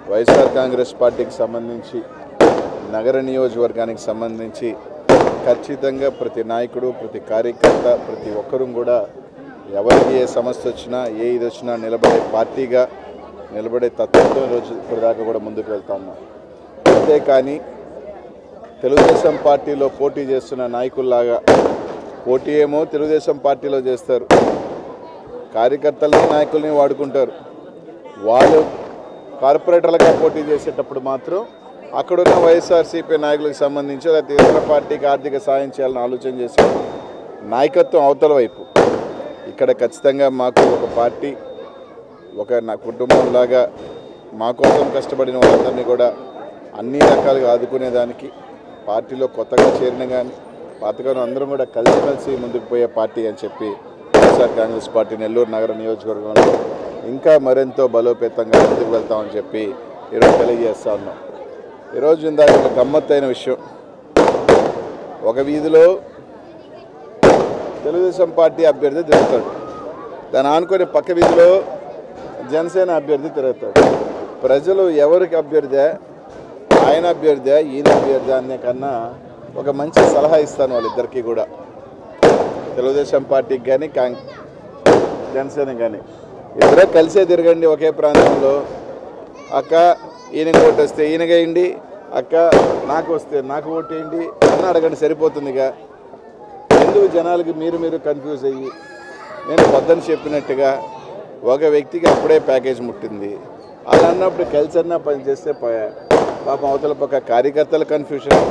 వైఎస్ఆర్ కాంగ్రెస్ పార్టీకి సంబంధించి నగర నియోజకవర్గానికి సంబంధించి ఖచ్చితంగా ప్రతి నాయకుడు ప్రతి కార్యకర్త ప్రతి ఒక్కరూ కూడా ఎవరికి ఏ సమస్య వచ్చినా ఏ ఇది వచ్చినా నిలబడే పార్టీగా నిలబడే తత్వంతో రోజు ఇప్పటిదాకా కూడా ముందుకు వెళ్తా ఉన్నాం అంతేకాని తెలుగుదేశం పార్టీలో పోటీ చేస్తున్న నాయకుల్లాగా పోటీ ఏమో తెలుగుదేశం పార్టీలో చేస్తారు కార్యకర్తల్ని నాయకుల్ని వాడుకుంటారు వాళ్ళు కార్పొరేటర్లుగా పోటీ చేసేటప్పుడు మాత్రం అక్కడున్న వైఎస్ఆర్సీపీ నాయకులకు సంబంధించి లేకపోతే ఇతర పార్టీకి ఆర్థిక సాయం చేయాలని ఆలోచన చేసే నాయకత్వం అవతల వైపు ఇక్కడ ఖచ్చితంగా మాకు ఒక పార్టీ ఒక నా కుటుంబంలాగా మా కోసం కష్టపడిన వాళ్ళందరినీ కూడా అన్ని రకాలుగా ఆదుకునేదానికి పార్టీలో కొత్తగా చేరిన కానీ పాతగాను అందరం కూడా కలిసిమెలిసి ముందుకు పోయే పార్టీ అని చెప్పి వైఎస్ఆర్ కాంగ్రెస్ పార్టీ నెల్లూరు నగర నియోజకవర్గంలో ఇంకా మరింత బలోపేతంగా ముందుకు వెళ్తామని చెప్పి ఈరోజు తెలియజేస్తా ఉన్నాం ఈరోజు ఇందాక ఒక గమ్మత్తైన విషయం ఒక వీధిలో తెలుగుదేశం పార్టీ అభ్యర్థి తిరుగుతాడు దాన్ని ఆనుకొని పక్క వీధిలో జనసేన అభ్యర్థి తిరుగుతాడు ప్రజలు ఎవరికి అభ్యర్థి ఆయన అభ్యర్థి ఈయన అభ్యర్థి అనే కన్నా ఒక మంచి సలహా ఇస్తాను వాళ్ళిద్దరికీ కూడా తెలుగుదేశం పార్టీకి కానీ కాంగ్ జనసేన కానీ ఇద్దరే కలిసే తిరగండి ఒకే ప్రాంతంలో అక్క ఈయనకి ఓటు వస్తే ఈయనకేయండి అక్క నాకు వస్తే నాకు ఓటు వేయండి అని అడగండి సరిపోతుందిగా ఎందుకు జనాలకి మీరు మీరు కన్ఫ్యూజ్ అయ్యి నేను వద్దని చెప్పినట్టుగా ఒక వ్యక్తికి అప్పుడే ప్యాకేజ్ ముట్టింది అలా అన్నప్పుడు కలిసి అన్నా పని చేస్తే పోయా పాపం అవతల పక్క కార్యకర్తల కన్ఫ్యూషన్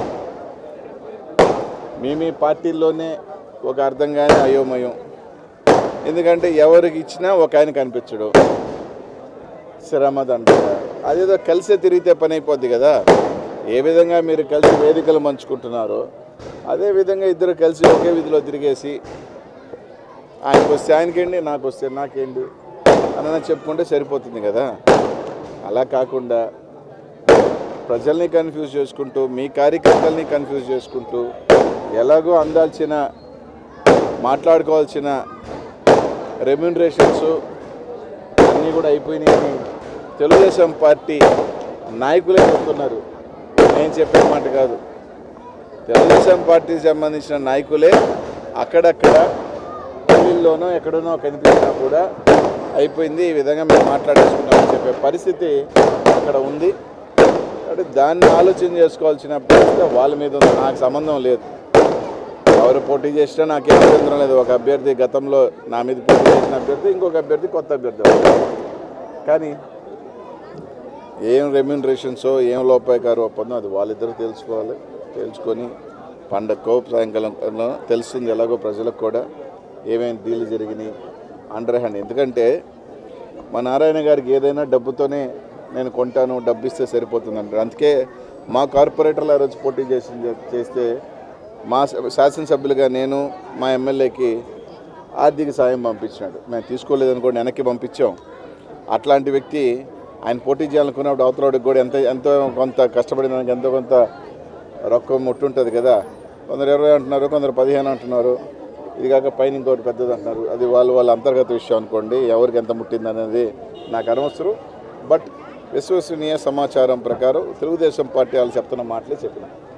మీ మీ పార్టీల్లోనే ఒక అర్థం కానీ అయోమయం ఎందుకంటే ఎవరికి ఇచ్చినా ఒక ఆయన కనిపించడు శ్రమద్ అంటారా అదేదో కలిసే తిరిగితే పని అయిపోద్ది కదా ఏ విధంగా మీరు కలిసి వేదికలు పంచుకుంటున్నారో అదే విధంగా ఇద్దరు కలిసి ఒకే విధిలో తిరిగేసి ఆయనకు వస్తే ఆయనకేంటి నాకు వస్తే నాకేంటి అని చెప్పుకుంటే సరిపోతుంది కదా అలా కాకుండా ప్రజల్ని కన్ఫ్యూజ్ చేసుకుంటూ మీ కార్యకర్తల్ని కన్ఫ్యూజ్ చేసుకుంటూ ఎలాగో అందాల్సిన మాట్లాడుకోవాల్సిన రెమ్యూనరేషన్స్ అన్నీ కూడా అయిపోయినాయని తెలుగుదేశం పార్టీ నాయకులే చెప్తున్నారు నేను చెప్పే మాట కాదు తెలుగుదేశం పార్టీకి సంబంధించిన నాయకులే అక్కడక్కడ టీవీల్లోనో ఎక్కడనో కనిపించినా కూడా అయిపోయింది ఈ విధంగా మేము మాట్లాడేసుకున్నామని చెప్పే పరిస్థితి అక్కడ ఉంది కాబట్టి దాన్ని ఆలోచన చేసుకోవాల్సిన పరిస్థితి వాళ్ళ మీద ఉంది నాకు సంబంధం లేదు ఎవరు పోటీ చేసినా నాకేం అభ్యంతరం లేదు ఒక అభ్యర్థి గతంలో నా మీద పోటీ చేసిన అభ్యర్థి ఇంకొక అభ్యర్థి కొత్త అభ్యర్థి కానీ ఏం రెమ్యూనరేషన్సో ఏం లోపాయకార ఒప్పందం అది వాళ్ళిద్దరూ తెలుసుకోవాలి తెలుసుకొని పండగకో సాయంకాలంలో తెలుస్తుంది ఎలాగో ప్రజలకు కూడా ఏమేమి డీల్ జరిగినాయి అండర్ హ్యాండ్ ఎందుకంటే మా నారాయణ గారికి ఏదైనా డబ్బుతోనే నేను కొంటాను డబ్బు ఇస్తే సరిపోతుంది అంటారు అందుకే మా కార్పొరేటర్లు ఆ రోజు పోటీ చేసి చేస్తే మా శాసనసభ్యులుగా నేను మా ఎమ్మెల్యేకి ఆర్థిక సాయం పంపించినాడు మేము తీసుకోలేదనుకోండి వెనక్కి పంపించాం అట్లాంటి వ్యక్తి ఆయన పోటీ చేయాలనుకున్నప్పుడు అవతలవాడికి కూడా ఎంత ఎంతో కొంత కష్టపడిన దానికి ఎంతో కొంత రొక్కం ముట్టుంటుంది కదా కొందరు ఇరవై అంటున్నారు కొందరు పదిహేను అంటున్నారు ఇది కాక పైన ఇంకోటి పెద్దది అంటున్నారు అది వాళ్ళు వాళ్ళ అంతర్గత విషయం అనుకోండి ఎవరికి ఎంత ముట్టింది అనేది నాకు అనవసరం బట్ విశ్వసనీయ సమాచారం ప్రకారం తెలుగుదేశం పార్టీ వాళ్ళు చెప్తున్న మాటలే చెప్పిన